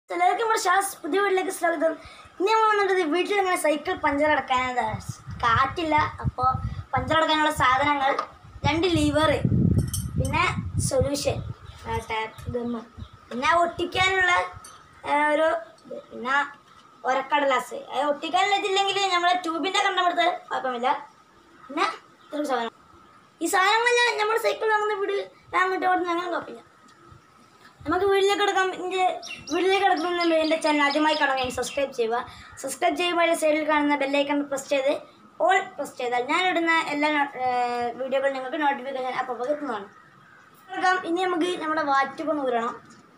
എല്ലാവർക്കും നമ്മുടെ ഷാസ് പുതിയ വീട്ടിലേക്ക് സ്വാഗതം ഇന്ന് നമ്മൾ വന്നിട്ട് വീട്ടിൽ ഇങ്ങനെ സൈക്കിൾ പഞ്ചർ അടക്കാനാണ് കാറ്റില്ല അപ്പോൾ പഞ്ചർ അടക്കാനുള്ള സാധനങ്ങൾ രണ്ട് ലിവർ പിന്നെ സൊല്യൂഷൻ ടാപ്പ് ഗമ്മ് പിന്നെ ഒട്ടിക്കാനുള്ള ആ, ഒരു ഇത്. പിന്നെ ഒരക്കടലാസ് അത് ഒട്ടിക്കാനുള്ള ഇതില്ലെങ്കിൽ നമ്മളെ ട്യൂബിൻ്റെ കണ്ടെടുത്താൽ കുഴപ്പമില്ല പിന്നെ ഇത്രയും സാധനം ഈ സാധനങ്ങളെല്ലാം നമ്മുടെ സൈക്കിൾ വാങ്ങുന്ന വീട് വാങ്ങിട്ട് ഓടുന്ന അങ്ങനെ കുഴപ്പമില്ല നമുക്ക് വീട്ടിലേക്ക് കിടക്കാം എൻ്റെ വീട്ടിലേക്ക് കിടക്കുന്നതിന് എൻ്റെ ചാനൽ ആദ്യമായി കാണാൻ സബ്സ്ക്രൈബ് ചെയ്യുക സബ്സ്ക്രൈബ് ചെയ്യുമ്പോൾ അതിൻ്റെ സൈഡിൽ കാണുന്ന ബെല്ലൈക്കൺ പ്രസ് ചെയ്ത് ഓൾ പ്രസ് ചെയ്താൽ ഞാൻ ഇടുന്ന എല്ലാ വീഡിയോകളും നിങ്ങൾക്ക് നോട്ടിഫിക്കേഷൻ അപ്പോൾ എത്തുന്നതാണ് കിടക്കാം ഇനി നമുക്ക് നമ്മുടെ വാറ്റുക നൂരണം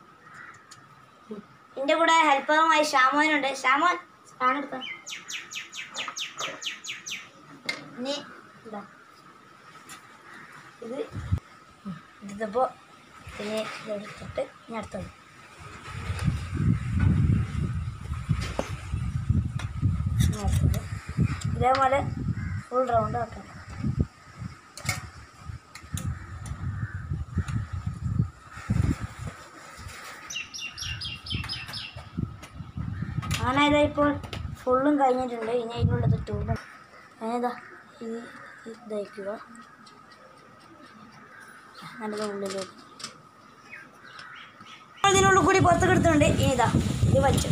എൻ്റെ കൂടെ ഹെൽപ്പറുമായി ഷാമോനുണ്ട് ഷാമോൻ സ്പാനെടുത്ത ഇനി ഇതാ ഇത് ഇതിപ്പോൾ പിന്നെ ഇതെടുത്തിട്ട് ഇനി അടുത്തത് ഇനി അടുത്തത് ഇതേപോലെ ഫുൾ റൗണ്ട് ആക്കണം അങ്ങനെ ഇതാ ഇപ്പോൾ ഫുള്ളും കഴിഞ്ഞിട്ടുണ്ട് ഇനി അതിനുള്ളത് ട്യൂബും അതിനിതാ ഈ ഇതയക്കുക നല്ലത് ഉള്ളിലേക്ക് ഇതിനുള്ളിൽ കൂടി പുറത്തേക്ക് എടുത്തുകൊണ്ട് ഇനി ഇതാ ഇത് വലിച്ചു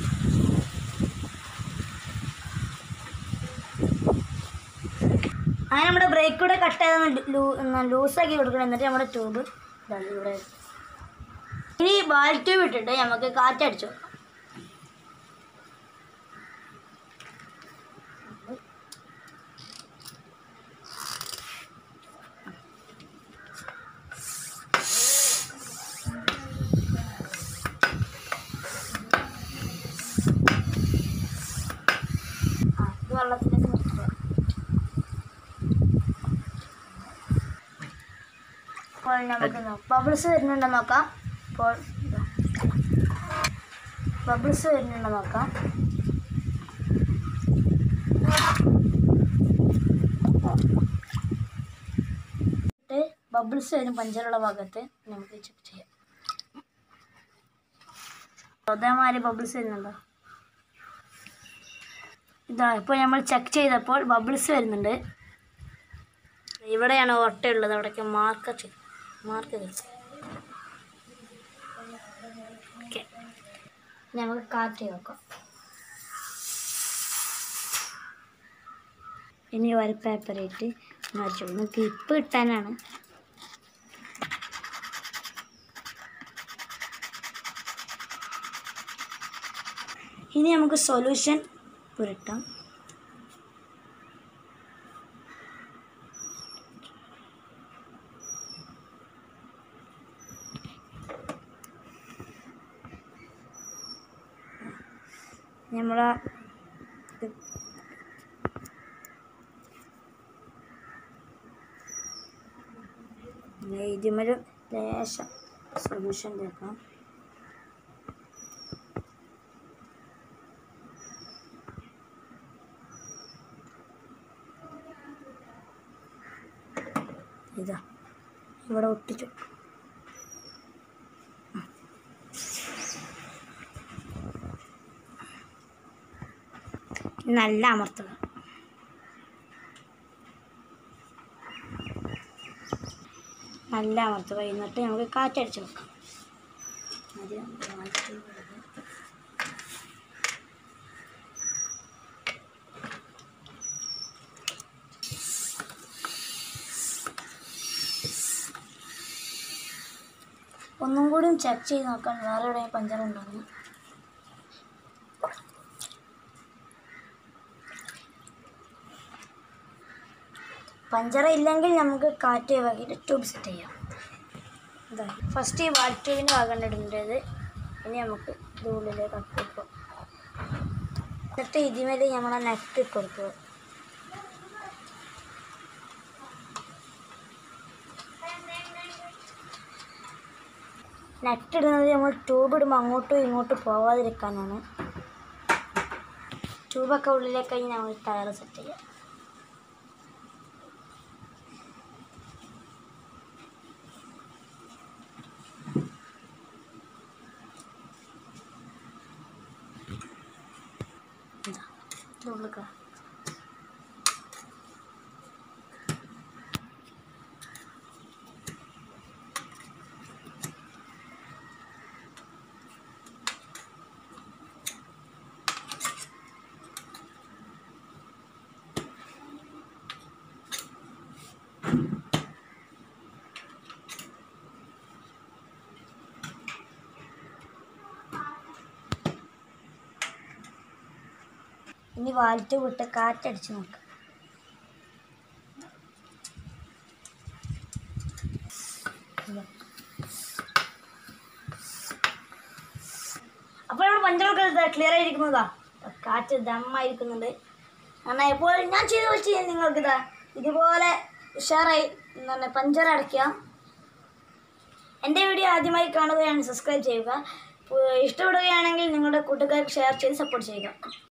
അങ്ങനെ നമ്മുടെ ബ്രേക്ക് കൂടെ കട്ട് ചെയ്ത് ലൂസാക്കി കൊടുക്കണം എന്നിട്ട് നമ്മുടെ ട്യൂബ് ഇതാണ് ഇവിടെ ഇനി ബാൽ ട്യൂബ് ഇട്ടിട്ട് നമുക്ക് കാറ്റടിച്ചു കൊടുക്കാം ആ ഇത് വെള്ളത്തിലേക്ക് നിർത്തുക അപ്പോൾ നമുക്ക് ബബിൾസ് വരുന്നുണ്ടോ നോക്കാം ഇപ്പോൾ ബബിൾസ് വരുന്നുണ്ടോ നോക്കാം ബബിൾസ് വരും പഞ്ചറുള്ള ഭാഗത്ത് നമുക്ക് ചെക്ക് ചെയ്യാം അതേമാതിരി ബബിൾസ് വരുന്നുണ്ടോ ഇതാ ഇപ്പോൾ നമ്മൾ ചെക്ക് ചെയ്തപ്പോൾ ബബിൾസ് വരുന്നുണ്ട് ഇവിടെയാണ് ഓട്ടയുള്ളത് അവിടേക്ക് മാർക്ക് ചെയ്ത് മാർക്ക് ചെയ്ത് ഓക്കെ നമുക്ക് കാറ്റ് നോക്കാം ഇനി ഒരു പേപ്പറായിട്ട് മാറ്റി നമുക്ക് ഇപ്പ് കിട്ടാനാണ് ഇനി നമുക്ക് സൊല്യൂഷൻ പുരട്ടാം നമ്മളെ ഇതിമൊരു ലേശം സൊല്യൂഷൻ തേക്കാം ഇതാ ഇവിടെ ഒട്ടിച്ചു നല്ല അമർത്തുക നല്ല അമർത്തുക എന്നിട്ട് നമുക്ക് കാറ്റടിച്ച് വെക്കാം ആദ്യം കാറ്റ് കൊടുക്കുക. ഒന്നും കൂടി ചെക്ക് ചെയ്ത് നോക്കാൻ വേറെ എവിടെയും പഞ്ചർ ഉണ്ടോന്ന് പഞ്ചർ ഇല്ലെങ്കിൽ നമുക്ക് കാറ്റ് വാക്കിയിട്ട് ട്യൂബ് സെറ്റ് ചെയ്യാം ഇതാ ഫസ്റ്റ് ഈ വാട്ടർ ട്യൂബിൻ്റെ ഭാഗമാണ് ഇടേണ്ടത് ഇനി നമുക്ക് ഇത് ഉള്ളിലേക്ക് അപ്പിപ്പോൾ എന്നിട്ട് ഇതിമേൽ നമ്മളെ നെറ്റ് ഇട്ട് കൊടുക്കുക നെറ്റ് ഇടുന്നത് നമ്മൾ ട്യൂബ് ഇടുമ്പോൾ അങ്ങോട്ടും ഇങ്ങോട്ടും പോവാതിരിക്കാനാണ് ട്യൂബൊക്കെ ഉള്ളിലേക്ക് കഴിഞ്ഞ് നമ്മൾ ടയർ സെറ്റ് ചെയ്യാം ഉള്ളിക്ക ഇനി വാൽറ്റ് വിട്ട് കാറ്റടിച്ച് നോക്കാം അപ്പോൾ നമ്മുടെ പഞ്ചമൊക്കെ ക്ലിയർ ആയിരിക്കുന്നതാ കാറ്റ് ദമ്മായിരിക്കുന്നുണ്ട് കാരണം ഇപ്പോൾ ഞാൻ ചെയ്ത പോലെ ചെയ്യാൻ നിങ്ങൾക്കിതാ ഇതുപോലെ ഉഷാറായി എന്താണ് പഞ്ചർ അടയ്ക്കാം എൻ്റെ വീഡിയോ ആദ്യമായി കാണുകയാണ് സബ്സ്ക്രൈബ് ചെയ്യുക ഇപ്പോൾ ഇഷ്ടപ്പെടുകയാണെങ്കിൽ നിങ്ങളുടെ കൂട്ടുകാർക്ക് ഷെയർ ചെയ്ത് സപ്പോർട്ട് ചെയ്യുക